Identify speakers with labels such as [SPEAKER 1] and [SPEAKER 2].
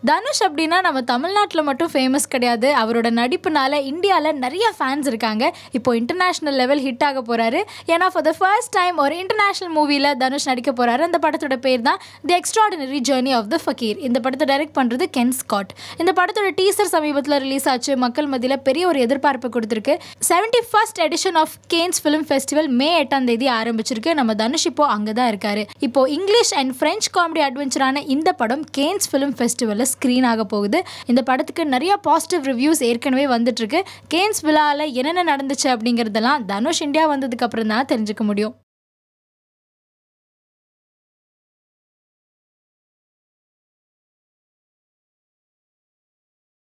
[SPEAKER 1] தனுஷ் அப்படின்னா நம்ம தமிழ்நாட்டில் மட்டும் ஃபேமஸ் கிடையாது அவரோட நடிப்புனால இந்தியாவில் நிறைய ஃபேன்ஸ் இருக்காங்க இப்போ இன்டர்நேஷ்னல் லெவல் ஹிட் ஆக போகிறாரு ஏன்னா ஃபார் த ஃபர்ஸ்ட் டைம் ஒரு இன்டர்நேஷ்னல் மூவியில் தனுஷ் நடிக்க போகிறாரு அந்த படத்தோட பேர் தான் the extraordinary journey of the fakir இந்த படத்தை டைரக்ட் பண்ணுறது கென் ஸ்காட் இந்த படத்தோட டீசர் சமீபத்தில் ரிலீஸ் ஆச்சு மக்கள் மத்தியில் பெரிய ஒரு எதிர்பார்ப்பு கொடுத்துருக்கு seventy first edition of Cannes film festival மே எட்டாம் தேதி ஆரம்பிச்சிருக்கு நம்ம தனுஷ் இப்போ அங்கே தான் இருக்காரு இப்போ இங்கிலீஷ் அண்ட் ஃப்ரெஞ்ச் காமெடி அட்வென்ச்சரான இந்த படம் கேன்ஸ் ஃபிலிம் ஃபெஸ்டிவலில் ஸ்க்ரீன் ஆக போகுது இந்த படத்துக்கு நிறைய பாசிட்டிவ் ரிவ்யூஸ் ஏற்கனவே வந்துட்டு இருக்கு கேன்ஸ் விழாவில் என்னென்ன நடந்துச்சு அப்படிங்கிறதெல்லாம் தனுஷ் இந்தியா வந்ததுக்கு அப்புறம் தான் தெரிஞ்சுக்க முடியும்